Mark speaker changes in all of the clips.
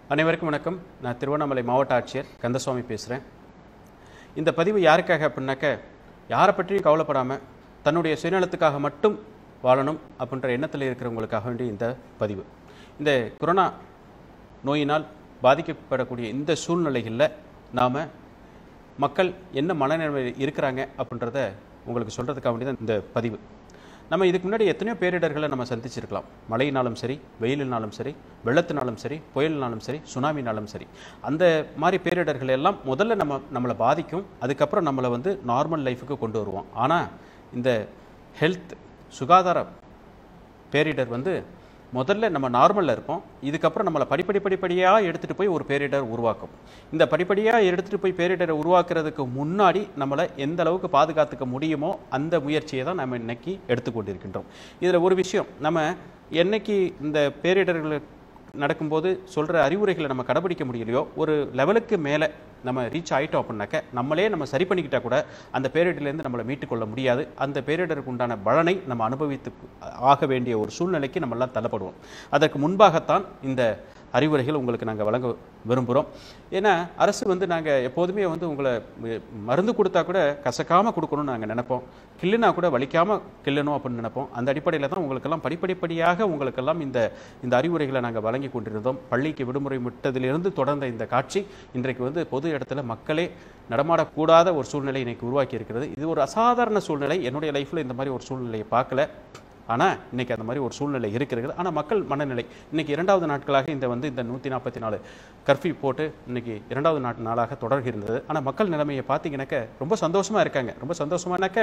Speaker 1: அனைவருக்கும் வணக்கம் நான் திருவண்ணாமலை மாவட்ட ஆட்சியர் கந்தசுவாமி பேசுகிறேன் இந்த பதிவு யாருக்காக அப்படின்னாக்க யாரை பற்றியும் கவலைப்படாமல் தன்னுடைய சுயநலத்துக்காக மட்டும் வாழணும் அப்படின்ற எண்ணத்தில் இருக்கிறவங்களுக்காக வேண்டிய இந்த பதிவு இந்த கொரோனா நோயினால் பாதிக்கப்படக்கூடிய இந்த சூழ்நிலைகளில் நாம் மக்கள் என்ன மனநிலைமையில் இருக்கிறாங்க அப்படின்றத உங்களுக்கு சொல்கிறதுக்காக வேண்டி தான் இந்த பதிவு நம்ம இதுக்கு முன்னாடி எத்தனையோ பேரிடர்களை நம்ம சந்திச்சிருக்கலாம் மழையினாலும் சரி வெயிலினாலும் சரி வெள்ளத்தினாலும் சரி புயலினாலும் சரி சுனாமினாலும் சரி அந்த மாதிரி பேரிடர்கள் எல்லாம் முதல்ல நம்ம நம்மளை பாதிக்கும் அதுக்கப்புறம் நம்மளை வந்து நார்மல் லைஃபுக்கு கொண்டு வருவோம் ஆனால் இந்த ஹெல்த் சுகாதார பேரிடர் வந்து முதல்ல நம்ம நார்மலில் இருப்போம் இதுக்கப்புறம் நம்மளை படிப்படி படிப்படியாக எடுத்துகிட்டு போய் ஒரு பேரிடர் உருவாக்கும் இந்த படிப்படியாக எடுத்துகிட்டு போய் பேரிடரை உருவாக்குறதுக்கு முன்னாடி நம்மளை எந்த அளவுக்கு பாதுகாத்துக்க முடியுமோ அந்த முயற்சியை தான் நம்ம இன்னைக்கு எடுத்துக்கொண்டிருக்கின்றோம் இதில் ஒரு விஷயம் நம்ம என்னைக்கு இந்த பேரிடர்கள் நடக்கும்போது சொல்கிற அறிவுரைகளை நம்ம கடைபிடிக்க முடியலையோ ஒரு லெவலுக்கு மேலே நம்ம ரீச் ஆயிட்டோம் அப்படின்னாக்க நம்மளே நம்ம சரி பண்ணிக்கிட்டா கூட அந்த பேரிடர்லேருந்து நம்மளை மீட்டுக்கொள்ள முடியாது அந்த பேரிடருக்கு உண்டான பலனை நம்ம அனுபவித்து ஆக வேண்டிய ஒரு சூழ்நிலைக்கு நம்மெல்லாம் தள்ளப்படுவோம் அதற்கு முன்பாகத்தான் இந்த அறிவுரைகள் உங்களுக்கு நாங்கள் வழங்க விரும்புகிறோம் ஏன்னா அரசு வந்து நாங்கள் எப்போதுமே வந்து உங்களை ம- மருந்து கொடுத்தா கூட கசக்காமல் கொடுக்கணும்னு நாங்கள் நினைப்போம் கில்லுனா கூட வலிக்காமல் கில்லணும் அப்படின்னு நினைப்போம் அந்த அடிப்படையில் தான் உங்களுக்கெல்லாம் படிப்படிப்படியாக உங்களுக்கெல்லாம் இந்த இந்த அறிவுரைகளை நாங்கள் வழங்கி கொண்டிருந்தோம் பள்ளிக்கு விடுமுறை விட்டதிலிருந்து தொடர்ந்த இந்த காட்சி இன்றைக்கு வந்து பொது இடத்துல மக்களே நடமாடக்கூடாத ஒரு சூழ்நிலை இன்னைக்கு உருவாக்கி இருக்கிறது இது ஒரு அசாதாரண சூழ்நிலை என்னுடைய லைஃப்பில் இந்த மாதிரி ஒரு சூழ்நிலையை பார்க்கல ஆனால் இன்னைக்கு அந்த மாதிரி ஒரு சூழ்நிலை இருக்கிறது ஆனால் மக்கள் மனநிலை இன்னைக்கு இரண்டாவது நாட்களாக இந்த வந்து இந்த நூற்றி நாற்பத்தி நாலு கர்ஃப்யூ போட்டு இன்னைக்கு இரண்டாவது நாட் நாளாக தொடர்கிறது ஆனால் மக்கள் நிலைமையை பார்த்தீங்கன்னாக்க ரொம்ப சந்தோஷமாக இருக்காங்க ரொம்ப சந்தோஷமானாக்க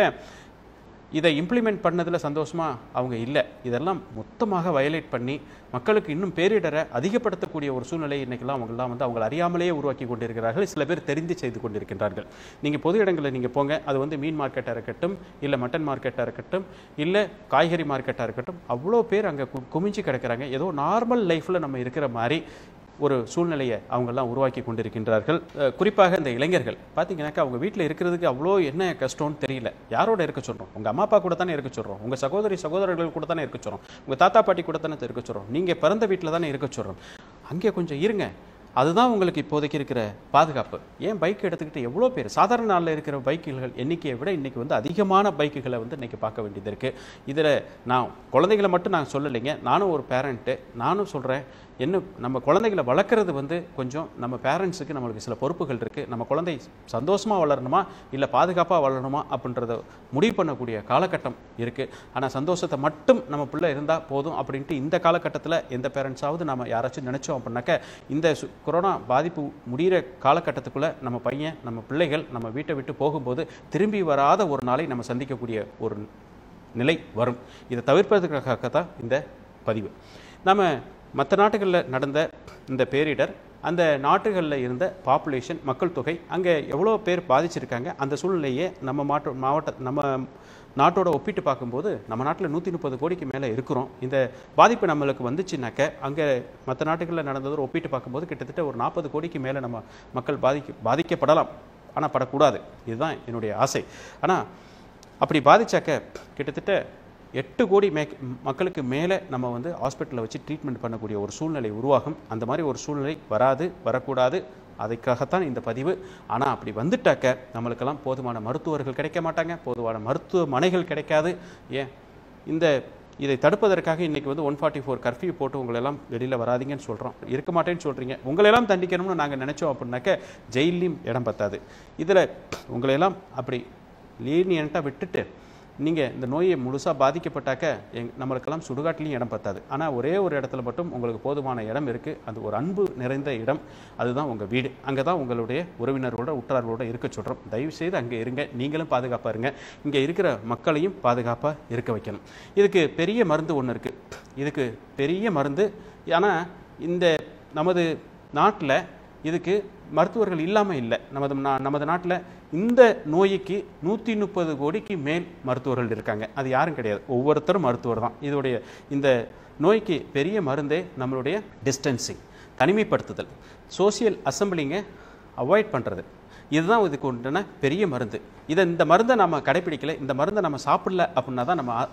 Speaker 1: இதை இம்ப்ளிமெண்ட் பண்ணதில் சந்தோஷமா அவங்க இல்லை இதெல்லாம் மொத்தமாக வயலேட் பண்ணி மக்களுக்கு இன்னும் பேரிடரை அதிகப்படுத்தக்கூடிய ஒரு சூழ்நிலை இன்னைக்கெல்லாம் அவங்கெல்லாம் வந்து அவங்களை அறியாமலேயே உருவாக்கி கொண்டிருக்கிறார்கள் சில பேர் தெரிந்து செய்து கொண்டிருக்கின்றார்கள் நீங்கள் பொது இடங்களில் நீங்கள் போங்க அது வந்து மீன் மார்க்கெட்டாக இருக்கட்டும் இல்லை மட்டன் மார்க்கெட்டாக இருக்கட்டும் இல்லை காய்கறி மார்க்கெட்டாக இருக்கட்டும் அவ்வளோ பேர் அங்கே குமிஞ்சு கிடக்குறாங்க ஏதோ நார்மல் லைஃப்பில் நம்ம இருக்கிற மாதிரி ஒரு சூழ்நிலையை அவங்கெல்லாம் உருவாக்கி கொண்டிருக்கின்றார்கள் அஹ் குறிப்பாக இந்த இளைஞர்கள் பார்த்தீங்கன்னாக்கா அவங்க வீட்டில் இருக்கிறதுக்கு அவ்வளோ என்ன கஷ்டம்னு தெரியல யாரோட இருக்க சொல்கிறோம் உங்கள் அம்மா அப்பா கூட தானே இருக்க சொல்கிறோம் உங்கள் சகோதரி சகோதரர்கள் கூட தானே இருக்க சொல்கிறோம் உங்கள் தாத்தா பாட்டி கூட தானே இருக்க சொல்கிறோம் நீங்கள் பிறந்த வீட்டில் தானே இருக்க சொல்கிறோம் அங்கே கொஞ்சம் இருங்க அதுதான் உங்களுக்கு இப்போதைக்கு இருக்கிற பாதுகாப்பு ஏன் பைக் எடுத்துக்கிட்டு எவ்வளோ பேர் சாதாரண நாளில் இருக்கிற பைக்குகள் எண்ணிக்கையை விட இன்றைக்கி வந்து அதிகமான பைக்குகளை வந்து இன்றைக்கி பார்க்க வேண்டியது இருக்குது இதில் நான் குழந்தைகளை மட்டும் நான் சொல்லலைங்க நானும் ஒரு பேரண்ட்டு நானும் சொல்கிறேன் என்ன நம்ம குழந்தைகளை வளர்க்குறது வந்து கொஞ்சம் நம்ம பேரண்ட்ஸுக்கு நம்மளுக்கு சில பொறுப்புகள் இருக்குது நம்ம குழந்தை சந்தோஷமாக வளரணுமா இல்லை பாதுகாப்பாக வளரணுமா அப்படின்றத முடிவு பண்ணக்கூடிய காலகட்டம் இருக்குது ஆனால் சந்தோஷத்தை மட்டும் நம்ம பிள்ளை இருந்தால் போதும் அப்படின்ட்டு இந்த காலகட்டத்தில் எந்த பேரண்ட்ஸாவது நம்ம யாராச்சும் நினச்சோம் அப்படின்னாக்க இந்த சு- கொரோனா பாதிப்பு முடிகிற காலகட்டத்துக்குள்ளே நம்ம பையன் நம்ம பிள்ளைகள் நம்ம வீட்டை விட்டு போகும்போது திரும்பி வராத ஒரு நாளை நம்ம சந்திக்கக்கூடிய ஒரு நிலை வரும் இதை தவிர்ப்பதற்காக தான் இந்த பதிவு நம்ம மற்ற நாட்டுகளில் நடந்த இந்த பேரிடர் அந்த நாட்டுகளில் இருந்த பாப்புலேஷன் மக்கள் தொகை அங்கே எவ்வளோ பேர் பாதிச்சிருக்காங்க அந்த சூழ்நிலையே நம்ம மாட்டு மாவட்ட நம்ம நாட்டோட ஒப்பிட்டு பார்க்கும்போது நம்ம நாட்டில் நூற்றி முப்பது கோடிக்கு மேலே இருக்கிறோம் இந்த பாதிப்பு நம்மளுக்கு வந்துச்சுனாக்க அங்கே மற்ற நாட்டுகளில் நடந்ததோடு ஒப்பிட்டு பார்க்கும்போது கிட்டத்தட்ட ஒரு நாற்பது கோடிக்கு மேலே நம்ம மக்கள் பாதிக்க பாதிக்கப்படலாம் ஆனால் படக்கூடாது இதுதான் என்னுடைய ஆசை ஆனால் அப்படி பாதிச்சாக்க கிட்டத்தட்ட எட்டு கோடி மே மக்களுக்கு மேலே நம்ம வந்து ஹாஸ்பிட்டலில் வச்சு ட்ரீட்மெண்ட் பண்ணக்கூடிய ஒரு சூழ்நிலை உருவாகும் அந்த மாதிரி ஒரு சூழ்நிலை வராது வரக்கூடாது அதுக்காகத்தான் இந்த பதிவு ஆனால் அப்படி வந்துட்டாக்க நம்மளுக்கெல்லாம் போதுமான மருத்துவர்கள் கிடைக்க மாட்டாங்க போதுமான மருத்துவமனைகள் கிடைக்காது ஏன் இந்த இதை தடுப்பதற்காக இன்னைக்கு வந்து ஒன் ஃபார்ட்டி ஃபோர் கர்ஃப்யூ போட்டு உங்களெல்லாம் வெளியில் வராதீங்கன்னு சொல்கிறோம் இருக்க மாட்டேன்னு சொல்கிறீங்க உங்களெல்லாம் தண்டிக்கணும்னு நாங்கள் நினச்சோம் அப்படின்னாக்க ஜெயிலையும் இடம் பத்தாது இதில் உங்களையெல்லாம் அப்படி லீனியண்ட்டாக விட்டுட்டு நீங்கள் இந்த நோயை முழுசாக பாதிக்கப்பட்டாக்க எங் நம்மளுக்கெல்லாம் சுடுகாட்டிலையும் இடம் பத்தாது ஆனால் ஒரே ஒரு இடத்துல மட்டும் உங்களுக்கு போதுமான இடம் இருக்குது அது ஒரு அன்பு நிறைந்த இடம் அதுதான் உங்கள் வீடு அங்கே தான் உங்களுடைய உறவினர்களோட உற்றார்களோட இருக்க சொல்கிறோம் தயவுசெய்து அங்கே இருங்க நீங்களும் பாதுகாப்பாக இருங்க இங்கே இருக்கிற மக்களையும் பாதுகாப்பாக இருக்க வைக்கணும் இதுக்கு பெரிய மருந்து ஒன்று இருக்குது இதுக்கு பெரிய மருந்து ஆனால் இந்த நமது நாட்டில் இதுக்கு மருத்துவர்கள் இல்லாமல் இல்லை நமது நா- நமது நாட்டில் இந்த நோய்க்கு நூற்றி முப்பது கோடிக்கு மேல் மருத்துவர்கள் இருக்காங்க அது யாரும் கிடையாது ஒவ்வொருத்தரும் மருத்துவர் தான் இதோடைய இந்த நோய்க்கு பெரிய மருந்தே நம்மளுடைய டிஸ்டன்சிங் தனிமைப்படுத்துதல் சோசியல் அசம்பிளிங்கை அவாய்ட் பண்ணுறது இதுதான் இதுக்கு உண்டான பெரிய மருந்து இதை இந்த மருந்தை நம்ம கடைப்பிடிக்கல இந்த மருந்தை நம்ம சாப்பிடல அப்படின்னா தான் நம்ம ஆ-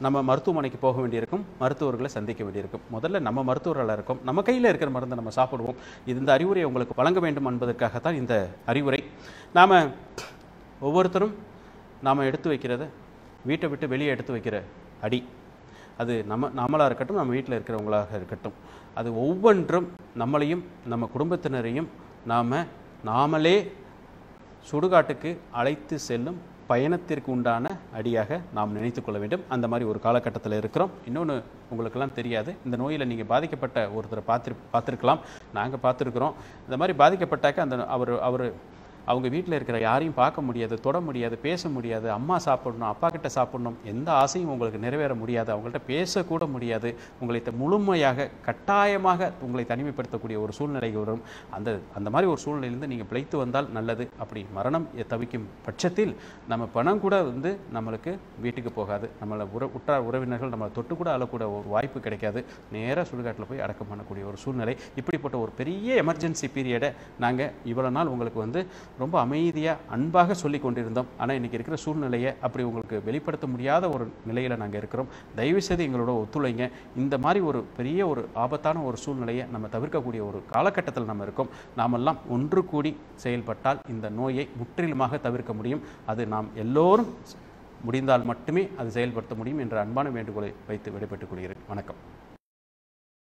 Speaker 1: நம்ம மருத்துவமனைக்கு போக வேண்டியிருக்கும் மருத்துவர்களை சந்திக்க வேண்டியிருக்கும் முதல்ல நம்ம மருத்துவர்களாக இருக்கும் நம்ம கையில் இருக்கிற மருந்தை நம்ம சாப்பிடுவோம் இது இந்த அறிவுரை உங்களுக்கு வழங்க வேண்டும் என்பதற்காகத்தான் இந்த அறிவுரை நாம் ஒவ்வொருத்தரும் நாம் எடுத்து வைக்கிறத வீட்டை விட்டு வெளியே எடுத்து வைக்கிற அடி அது நம்ம நாமளாக இருக்கட்டும் நம்ம வீட்டில் இருக்கிறவங்களாக இருக்கட்டும் அது ஒவ்வொன்றும் நம்மளையும் நம்ம குடும்பத்தினரையும் நாம் நாமளே சுடுகாட்டுக்கு அழைத்து செல்லும் பயணத்திற்கு உண்டான அடியாக நாம் நினைத்துக் கொள்ள வேண்டும் அந்த மாதிரி ஒரு காலகட்டத்தில் இருக்கிறோம் இன்னொன்று உங்களுக்கெல்லாம் தெரியாது இந்த நோயில் நீங்கள் பாதிக்கப்பட்ட ஒருத்தரை பார்த்து பார்த்துருக்கலாம் நாங்கள் பார்த்துருக்குறோம் இந்த மாதிரி பாதிக்கப்பட்டாக்க அந்த அவர் அவர் அவங்க வீட்டில் இருக்கிற யாரையும் பார்க்க முடியாது தொட முடியாது பேச முடியாது அம்மா சாப்பிடணும் அப்பா கிட்ட சாப்பிடணும் எந்த ஆசையும் உங்களுக்கு நிறைவேற முடியாது அவங்கள்ட்ட பேசக்கூட முடியாது உங்களை த- முழுமையாக கட்டாயமாக உங்களை தனிமைப்படுத்தக்கூடிய ஒரு சூழ்நிலை வரும் அந்த அந்த மாதிரி ஒரு சூழ்நிலையிலிருந்து நீங்கள் பிழைத்து வந்தால் நல்லது அப்படி மரணம் எ- தவிக்கும் பட்சத்தில் நம்ம பணம் கூட வந்து நம்மளுக்கு வீட்டுக்கு போகாது நம்மளை உற உற்றார் உறவினர்கள் நம்மளை தொட்டு கூட அழக்கூட ஒரு வாய்ப்பு கிடைக்காது நேராக சுடுகாட்டில் போய் அடக்கம் பண்ணக்கூடிய ஒரு சூழ்நிலை இப்படிப்பட்ட ஒரு பெரிய எமர்ஜென்சி பீரியடை நாங்கள் இவ்வளோ நாள் உங்களுக்கு வந்து ரொம்ப அமைதியாக அன்பாக சொல்லி கொண்டிருந்தோம் ஆனால் இன்றைக்கி இருக்கிற சூழ்நிலையை அப்படி உங்களுக்கு வெளிப்படுத்த முடியாத ஒரு நிலையில் நாங்கள் இருக்கிறோம் தயவுசெய்து எங்களோட ஒத்துழைங்க இந்த மாதிரி ஒரு பெரிய ஒரு ஆபத்தான ஒரு சூழ்நிலையை நம்ம தவிர்க்கக்கூடிய ஒரு காலகட்டத்தில் நம்ம இருக்கோம் நாமெல்லாம் ஒன்று கூடி செயல்பட்டால் இந்த நோயை முற்றிலுமாக தவிர்க்க முடியும் அது நாம் எல்லோரும் முடிந்தால் மட்டுமே அது செயல்படுத்த முடியும் என்ற அன்பான வேண்டுகோளை வைத்து விடைபெற்றுக் கொள்கிறேன் வணக்கம்